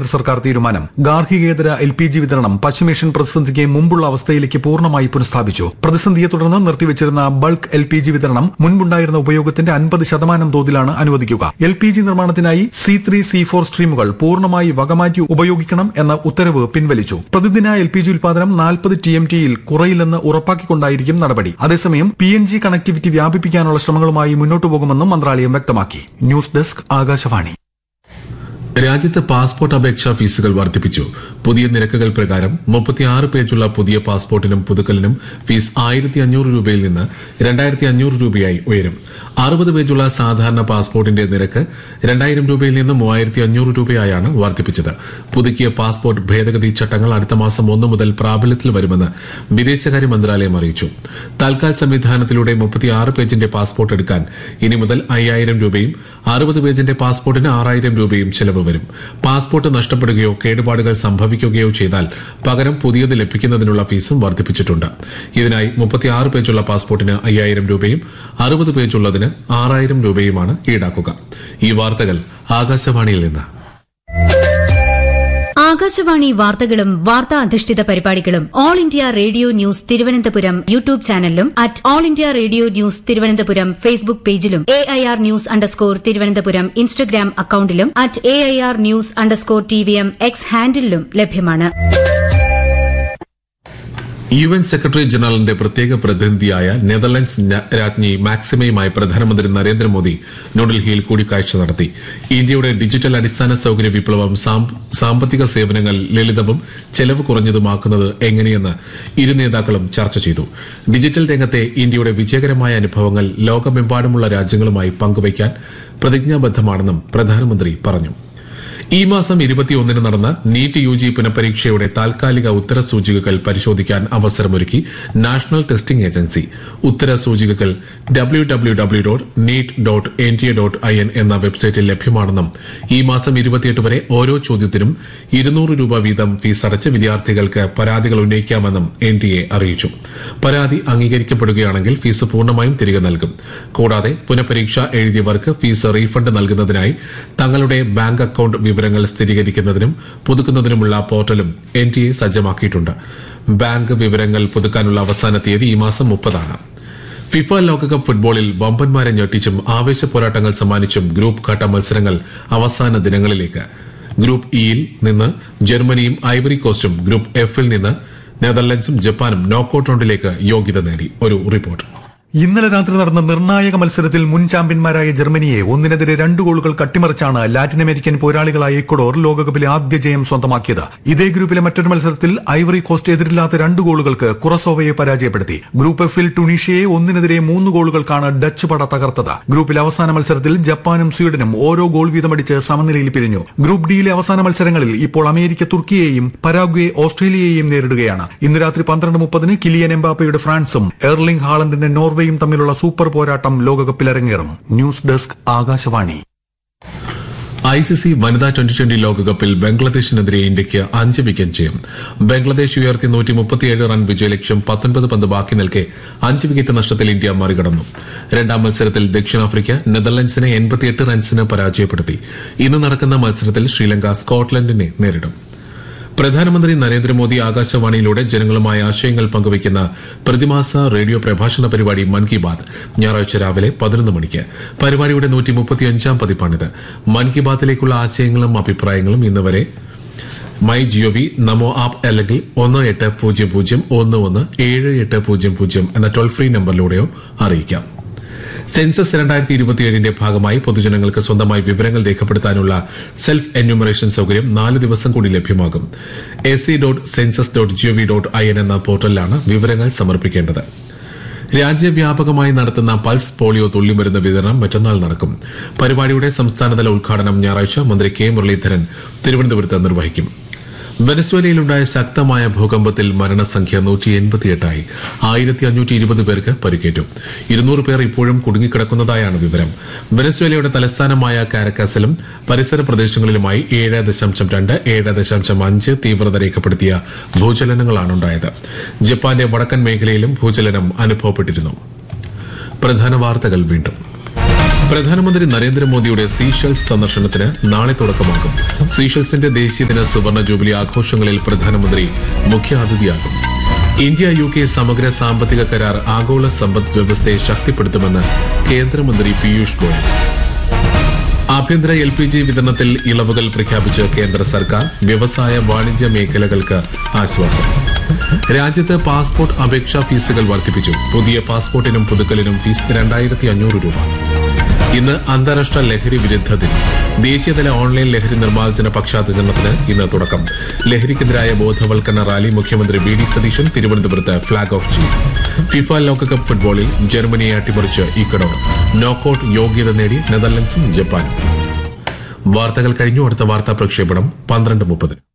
കേന്ദ്ര സർക്കാർ തീരുമാനം ഗാർഹികേതര എൽ പി ജി വിതരണം പശ്ചിമേഷ്യൻ പ്രതിസന്ധിക്ക് മുമ്പുള്ള അവസ്ഥയിലേക്ക് പൂർണ്ണമായി പുനഃസ്ഥാപിച്ചു പ്രതിസന്ധിയെ തുടർന്ന് നിർത്തിവച്ചിരുന്ന ബൾക്ക് എൽ പി ജി വിതരണം മുൻപുണ്ടായിരുന്ന ഉപയോഗത്തിന്റെ അൻപത് ശതമാനം തോതിലാണ് അനുവദിക്കുക എൽ പി ജി നിർമ്മാണത്തിനായി സി ത്രീ സി ഫോർ സ്ട്രീമുകൾ പൂർണ്ണമായി വകമാറ്റി ഉപയോഗിക്കണം എന്ന ഉത്തരവ് പിൻവലിച്ചു പ്രതിദിന എൽ പി ജി ഉൽപാദനം നാൽപ്പത് ടി എം ടിയിൽ കുറയില്ലെന്ന് ഉറപ്പാക്കിക്കൊണ്ടായിരിക്കും നടപടി അതേസമയം പി എൻ ജി കണക്ടിവിറ്റി വ്യാപിപ്പിക്കാനുള്ള ശ്രമങ്ങളുമായി മുന്നോട്ടു പോകുമെന്നും മന്ത്രാലയം വ്യക്തമാക്കി ന്യൂസ് ഡെസ്ക് ആകാശവാണി രാജ്യത്ത് പാസ്പോർട്ട് അപേക്ഷാ ഫീസുകൾ വർദ്ധിപ്പിച്ചു പുതിയ നിരക്കുകൾ പ്രകാരം മുപ്പത്തിയാറ് പേജുള്ള പുതിയ പാസ്പോർട്ടിനും പുതുക്കലിനും ഫീസ് ആയിരത്തി അഞ്ഞൂറ് രൂപയിൽ നിന്ന് രണ്ടായിരത്തി അഞ്ഞൂറ് രൂപയായി ഉയരും അറുപത് പേജുള്ള സാധാരണ പാസ്പോർട്ടിന്റെ നിരക്ക് രണ്ടായിരം രൂപയിൽ നിന്ന് മൂവായിരത്തി അഞ്ഞൂറ് രൂപയായാണ് വർദ്ധിപ്പിച്ചത് പുതുക്കിയ പാസ്പോർട്ട് ഭേദഗതി ചട്ടങ്ങൾ അടുത്ത മാസം ഒന്ന് മുതൽ പ്രാബല്യത്തിൽ വരുമെന്ന് വിദേശകാര്യ മന്ത്രാലയം അറിയിച്ചു തൽക്കാൽ സംവിധാനത്തിലൂടെ മുപ്പത്തിയാറ് പേജിന്റെ പാസ്പോർട്ട് എടുക്കാൻ ഇനി മുതൽ അയ്യായിരം രൂപയും അറുപത് പേജിന്റെ പാസ്പോർട്ടിന് ആറായിരം രൂപയും ചെലവ് വരും പാസ്പോർട്ട് നഷ്ടപ്പെടുകയോ കേടുപാടുകൾ സംഭവിക്കുകയോ ചെയ്താൽ പകരം പുതിയത് ലഭിക്കുന്നതിനുള്ള ഫീസും വർദ്ധിപ്പിച്ചിട്ടുണ്ട് ഇതിനായി മുപ്പത്തിയാറ് പേജുള്ള പാസ്പോർട്ടിന് അയ്യായിരം രൂപയും അറുപത് പേജുള്ളതിന് ആറായിരം രൂപയുമാണ് ഈടാക്കുക ഈ വാർത്തകൾ ആകാശവാണിയിൽ നിന്ന് ആകാശവാണി വാർത്തകളും വാർത്താ അധിഷ്ഠിത പരിപാടികളും all India radio news Thiruvananthapuram YouTube ചാനലിലും at all India radio news Thiruvananthapuram Facebook പേജിലും A I R news underscore Thiruvananthapuram Instagram അക്കൌണ്ടിലും at A I R news underscore T V M X ഹാൻഡിലും ലഭ്യമാണ് യു എൻ സെക്രട്ടറി ജനറലിന്റെ പ്രത്യേക പ്രതിനിധിയായ നെതർലൻഡ്സ് ന- രാജ്ഞി മാക്സിമയുമായി പ്രധാനമന്ത്രി നരേന്ദ്രമോദി ന്യൂഡൽഹിയിൽ കൂടിക്കാഴ്ച നടത്തി ഇന്ത്യയുടെ ഡിജിറ്റൽ അടിസ്ഥാന സൌകര്യ വിപ്ലവം സാമ്പ- സാമ്പത്തിക സേവനങ്ങൾ ലളിതവും ചെലവ് കുറഞ്ഞതുമാക്കുന്നത് എങ്ങനെയെന്ന് ഇരു നേതാക്കളും ചർച്ച ചെയ്തു ഡിജിറ്റൽ രംഗത്തെ ഇന്ത്യയുടെ വിജയകരമായ അനുഭവങ്ങൾ ലോകമെമ്പാടുമുള്ള രാജ്യങ്ങളുമായി പങ്കുവയ്ക്കാൻ പ്രതിജ്ഞാബദ്ധമാണെന്നും പ്രധാനമന്ത്രി പറഞ്ഞു ഈ മാസം ഇരുപത്തിയൊന്നിന് നടന്ന നീറ്റ് യു ജി പുനഃപരീക്ഷയുടെ താൽക്കാലിക ഉത്തര സൂചികകൾ പരിശോധിക്കാൻ അവസരമൊരുക്കി നാഷണൽ ടെസ്റ്റിംഗ് ഏജൻസി ഉത്തര സൂചികകൾ W W W dot NEET dot N T A dot I N എന്ന വെബ്സൈറ്റിൽ ലഭ്യമാണെന്നും ഈ മാസം ഇരുപത്തിയെട്ട് വരെ ഓരോ ചോദ്യത്തിനും ഇരുന്നൂറ് രൂപ വീതം ഫീസ് അടച്ച് വിദ്യാർത്ഥികൾക്ക് പരാതികൾ ഉന്നയിക്കാമെന്നും എൻ ടി എ അറിയിച്ചു പരാതി അംഗീകരിക്കപ്പെടുകയാണെങ്കിൽ ഫീസ് പൂർണ്ണമായും തിരികെ നൽകും കൂടാതെ പുനഃപരീക്ഷ എഴുതിയവർക്ക് ഫീസ് റീഫണ്ട് നൽകുന്നതിനായി തങ്ങളുടെ ബാങ്ക് അക്കൌണ്ട് വിവരങ്ങൾ സ്ഥിരീകരിക്കുന്നതിനും പുതുക്കുന്നതിനുമുള്ള പോർട്ടലും എൻ ടി എ സജ്ജമാക്കിയിട്ടുണ്ട് ബാങ്ക് വിവരങ്ങൾ പുതുക്കാനുള്ള അവസാന തീയതി ഈ മാസം മുപ്പതാണ് ഫിഫ ലോകകപ്പ് ഫുട്ബോളിൽ വമ്പന്മാരെ ഞെട്ടിച്ചും ആവേശ പോരാട്ടങ്ങൾ സമ്മാനിച്ചും ഗ്രൂപ്പ് ഘട്ട മത്സരങ്ങൾ അവസാന ദിനങ്ങളിലേക്ക് ഗ്രൂപ്പ് ഇയിൽ നിന്ന് ജർമ്മനിയും ഐവറി കോസ്റ്റും ഗ്രൂപ്പ് എഫിൽ നിന്ന് നെതർലൻഡ്സും ജപ്പാനും നോക്കൌട്ട് റൗണ്ടിലേക്ക് യോഗ്യത നേടി ഒരു റിപ്പോർട്ട് ഇന്നലെ രാത്രി നടന്ന നിർണായക മത്സരത്തിൽ മുൻ ചാമ്പ്യന്മാരായ ജർമ്മനിയെ ഒന്നിനെതിരെ രണ്ട് ഗോളുകൾ കട്ടിമറിച്ചാണ് ലാറ്റിൻ അമേരിക്കൻ പോരാളികളായ ഇക്വഡോർ ലോകകപ്പിലെ ആദ്യ ജയം സ്വന്തമാക്കിയത് ഇതേ ഗ്രൂപ്പിലെ മറ്റൊരു മത്സരത്തിൽ ഐവറി കോസ്റ്റ് എതിരില്ലാത്ത രണ്ട് ഗോളുകൾക്ക് കുറസോവയെ പരാജയപ്പെടുത്തി ഗ്രൂപ്പ് എഫിൽ ടുണീഷ്യയെ ഒന്നിനെതിരെ മൂന്ന് ഗോളുകൾക്കാണ് ഡച്ച് പട തകർത്തത് ഗ്രൂപ്പിലെ അവസാന മത്സരത്തിൽ ജപ്പാനും സ്വീഡനും ഓരോ ഗോൾ വീതമടിച്ച് സമനിലയിൽ പിരിഞ്ഞു ഗ്രൂപ്പ് ഡിയിലെ അവസാന മത്സരങ്ങളിൽ ഇപ്പോൾ അമേരിക്ക തുർക്കിയെയും പരാഗ്വെ ഓസ്ട്രേലിയയെയും നേരിടുകയാണ് ഇന്ന് രാത്രി പന്ത്രണ്ട് മുപ്പതിന് കിലിയൻ എംബാപ്പയുടെ ഫ്രാൻസും എർലിംഗ് ഹാളണ്ടിന്റെ നോർവേയും തമ്മിലുള്ള സൂപ്പർ പോരാട്ടം ലോകകപ്പിൽ അരങ്ങേറും news desk Akashvani I C C വനിതാ ട്വന്റി ട്വന്റി ലോകകപ്പിൽ ബംഗ്ലാദേശിനെതിരെ ഇന്ത്യയ്ക്ക് അഞ്ച് വിക്കറ്റ് ജയം ബംഗ്ലാദേശ് ഉയർത്തി നൂറ്റി മുപ്പത്തിയേഴ് റൺ വിജയലക്ഷ്യം പത്തൊൻപത് പന്ത് ബാക്കി നിൽക്കെ അഞ്ച് വിക്കറ്റ് നഷ്ടത്തിൽ ഇന്ത്യ മറികടന്നു രണ്ടാം മത്സരത്തിൽ ദക്ഷിണാഫ്രിക്ക നെതർലൻഡ്സിനെ എൺപത്തിയെട്ട് റൺസിന് പരാജയപ്പെടുത്തി ഇന്ന് നടക്കുന്ന മത്സരത്തിൽ ശ്രീലങ്ക സ്കോട്ട്ലൻഡിനെ നേരിടും പ്രധാനമന്ത്രി നരേന്ദ്രമോദി ആകാശവാണിയിലൂടെ ജനങ്ങളുമായി ആശയങ്ങൾ പങ്കുവയ്ക്കുന്ന പ്രതിമാസ റേഡിയോ പ്രഭാഷണ പരിപാടി മൻ കി ബാത് ഞായറാഴ്ച രാവിലെ പതിനൊന്ന് മണിക്ക് പരിപാടിയുടെ നൂറ്റി മുപ്പത്തിയഞ്ചാം പതിപ്പാണിത് മൻ കി ബാത്തിലേക്കുള്ള ആശയങ്ങളും അഭിപ്രായങ്ങളും ഇന്ന് വരെ മൈ ജിഒവി നമോ ആപ്പ് അല്ലെങ്കിൽ ഒന്ന് എട്ട് പൂജ്യം പൂജ്യം ഒന്ന് ഒന്ന് ഏഴ് എട്ട് പൂജ്യം പൂജ്യം എന്ന ടോൾ ഫ്രീ നമ്പറിലൂടെയോ അറിയിക്കാം സെൻസസ് രണ്ടായിരത്തി ഇരുപത്തിയേഴിന്റെ ഭാഗമായി പൊതുജനങ്ങൾക്ക് സ്വന്തമായി വിവരങ്ങൾ രേഖപ്പെടുത്താനുള്ള സെൽഫ് എന്യൂമറേഷൻ സൌകര്യം നാല് ദിവസം കൂടി ലഭ്യമാകും S C dot census dot G O V dot I N എന്ന പോർട്ടലിലാണ് വിവരങ്ങൾ സമർപ്പിക്കേണ്ടത് രാജ്യവ്യാപകമായി നടത്തുന്ന പൾസ് പോളിയോ തുള്ളിമരുന്ന് വിതരണം മറ്റന്നാൾ നടക്കും പരിപാടിയുടെ സംസ്ഥാനതല ഉദ്ഘാടനം ഞായറാഴ്ച മന്ത്രി കെ മുരളീധരൻ തിരുവനന്തപുരത്ത് നിർവഹിക്കും വെനസ്വേലയിലുണ്ടായ ശക്തമായ ഭൂകമ്പത്തിൽ മരണസംഖ്യ നൂറ്റി എൺപത്തിയെട്ടായി ആയിരത്തി അഞ്ഞൂറ്റി ഇരുപത് പേർക്ക് പരിക്കേറ്റു ഇരുന്നൂറ് പേർ ഇപ്പോഴും കുടുങ്ങിക്കിടക്കുന്നതായാണ് വിവരം വെനസ്വേലയുടെ തലസ്ഥാനമായ കാരക്കാസിലും പരിസര പ്രദേശങ്ങളിലുമായി ഏഴ് ദശാംശം രണ്ട് ഏഴ് ദശാംശം അഞ്ച് തീവ്രത രേഖപ്പെടുത്തിയ ഭൂചലനങ്ങളാണ് ഉണ്ടായത് ജപ്പാന്റെ വടക്കൻ മേഖലയിലും ഭൂചലനം അനുഭവപ്പെട്ടിരുന്നു പ്രധാന വാർത്തകൾ വീണ്ടും പ്രധാനമന്ത്രി നരേന്ദ്രമോദിയുടെ സീഷെൽസ് സന്ദർശനത്തിന് നാളെ തുടക്കമാകും സീഷെൽസിന്റെ ദേശീയദിന സുവർണ ജൂബിലി ആഘോഷങ്ങളിൽ പ്രധാനമന്ത്രി മുഖ്യാതിഥിയാകും ഇന്ത്യ യു കെ സമഗ്ര സാമ്പത്തിക കരാർ ആഗോള സമ്പദ് വ്യവസ്ഥയെ ശക്തിപ്പെടുത്തുമെന്ന് കേന്ദ്രമന്ത്രി പീയൂഷ് ഗോയൽ ആഭ്യന്തര എൽ പി ജി വിതരണത്തിൽ ഇളവുകൾ പ്രഖ്യാപിച്ച് കേന്ദ്ര സർക്കാർ വ്യവസായ വാണിജ്യ മേഖലകൾക്ക് ആശ്വാസം രാജ്യത്ത് പാസ്പോർട്ട് അപേക്ഷാ ഫീസുകൾ വർദ്ധിപ്പിച്ചു പുതിയ പാസ്പോർട്ടിനും പുതുക്കലിനും ഫീസ് രണ്ടായിരത്തി അഞ്ഞൂറ് രൂപ ഇന്ന് അന്താരാഷ്ട്ര ലഹരി വിരുദ്ധ ദിനം ദേശീയതല ഓൺലൈൻ ലഹരി നിർമ്മാർജ്ജന പക്ഷാചരണത്തിന് ഇന്ന് തുടക്കം ലഹരിക്കെതിരായ ബോധവൽക്കരണ റാലി മുഖ്യമന്ത്രി വി ഡി സതീശൻ തിരുവനന്തപുരത്ത് ഫ്ളാഗ് ഓഫ് ചെയ്തു ഫിഫ ലോകകപ്പ് ഫുട്ബോളിൽ ജർമ്മനിയെ അട്ടിമറിച്ച് ഇക്കഡോർ നോക്കൌട്ട് യോഗ്യത നേടി നെതർലൻഡ്സും ജപ്പാനും വാർത്തകൾ കഴിഞ്ഞു അടുത്ത വാർത്താ പ്രക്ഷേപണം പന്ത്രണ്ട് മുപ്പതിന്